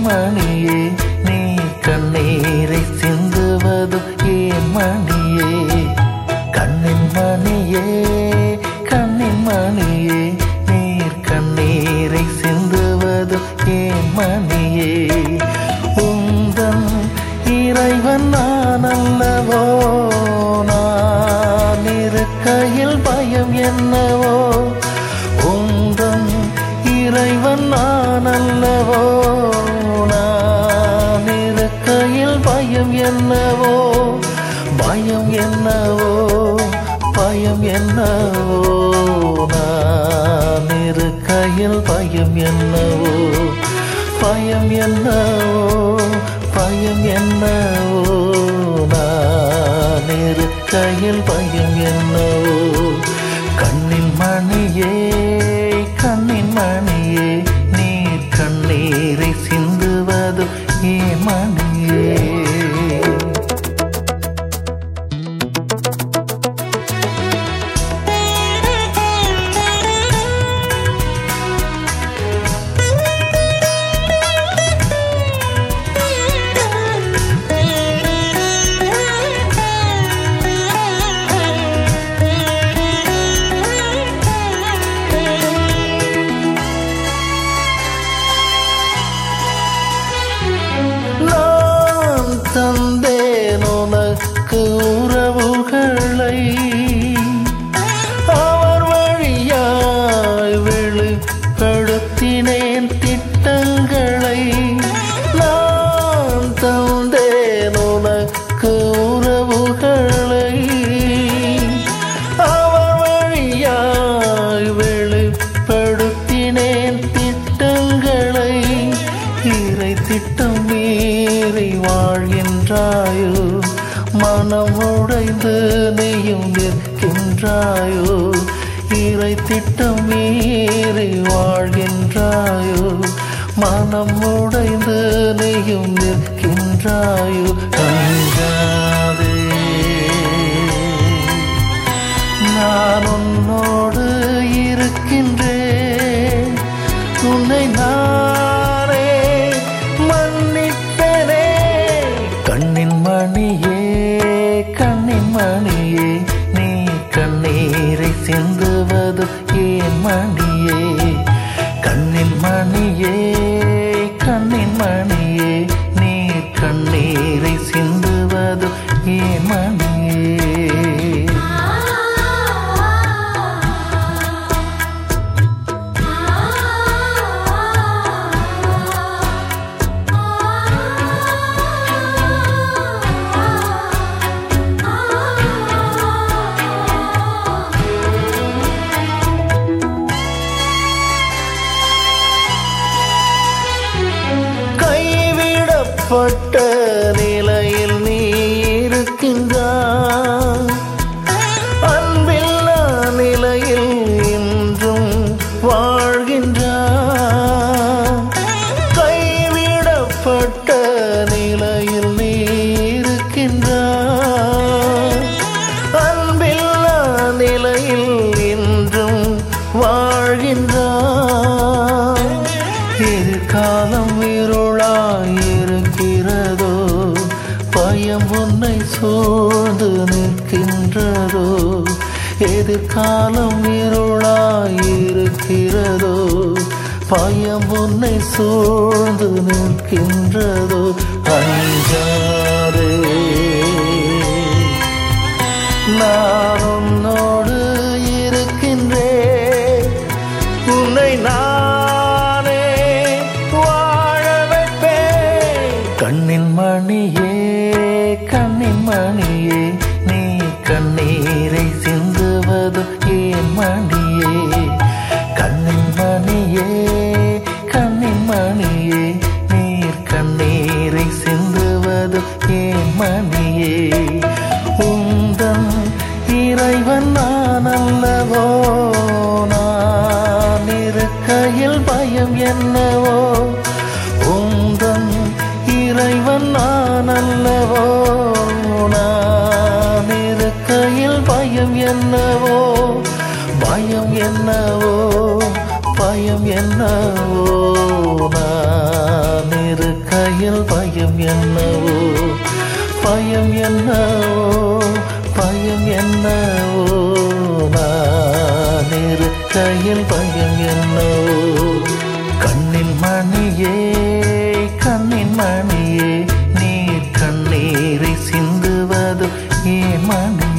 மணியே நீ கண்ணீரை சிந்துவது ஏன் மணியே கண்ணின் மணியே கண்ணின் மணியே நீர் கண்ணீரை சிந்துவது ஏன் மணியே உந்தன் இறைவன் நான் அல்லவோ நான் இருக்கையில் பயம் என்னவோ உந்தன் இறைவன் நான் அல்லவோ நான் இருக்கையில் பயம் என்னவோ பயம் என்னவோ பயம் என்னவோ நான் இருக்கையில் பயம் என்னவோ பயம் என்னவோ பயம் என்னவோ நான் இருக்கையில் பயம் என்னவோ கண்ணின் மணியே கண்ணின் மணியே நீர் கண்ணீரை சிந்துவது ஏன் மணியே நான் தந்தேன் உனக்கு உறவுகளை அவர் வழியாய் வெளிப்படுத்தினேன் திட்டங்களை நான் தந்தேன் உனக்கு உறவுகளை அவர் வழியாய் வெளிப்படுத்தினேன் திட்டங்களை இறை திட்டம் மீறி வாழ்கின்றாயோ மனம் உடைந்து நீயும் நிற்கின்றாயோ இறை திட்டம் மீறி வாழ்கின்றாயோ மனம் உடைந்து நீயும் நிற்கின்றாயோ அஞ்சாதே நான் உன்னோடு இருக்கின்றேன் உன்னை நானே மன்னிப்பனே கண்ணின் மணியே கண்ணின் மணியே நீ கண்ணீரை சிந்துவது ஏன் மணியே கண்ணின் மணியே கண்ணின் மணியே நீ கண்ணீரை சிந்துவது ஏன் மணியே கைவிடப்பட்ட நிலையில் நீ இருக்கின்றாய் அன்பில்லா நிலையில் இன்றும் வாழ்கின்றாய் கைவிடப்பட்ட நிலையில் நீ இருக்கின்றாய் அன்பில்லா நிலையில் இன்றும் வாழ்கின்றாய் எதிர்காலம் இருளாயிருக்கிறதோ பயம் உன்னை சூழ்ந்து நிற்கின்றதோ எதிர்காலம் இருளாயிருக்கிறதோ பயம் உன்னை சூழ்ந்து நிற்கின்றதோ அஞ்சாதே நான் உன்னோடு இருக்கின்றேன் உன்னை நானே வாழ வைப்பேன் கண்ணின் மணியே கண்ணின் மணியே நீ கண்ணீரை சிந்துவது ஏன் மணியே கண்ணின் மணியே கண்ணின் மணியே நீர் கண்ணீரை சிந்துவது ஏன் மணியே உந்தன் இறைவன் நான் அல்லவோ நான் இருக்கையில் பயம் என்னவோ உந்தன் இறைவன் நான் அல்லவோ நான் இருக்கையில் பயம் என்னவோ பயம் என்னவோ பயம் என்னவோ நான் இருக்க என்னவோ நான் இருக்கையில் பயம் என்னவோ கண்ணின் மணியே கண்ணின் மணியே நீர் கண்ணீரை சிந்துவது ஏன் மணி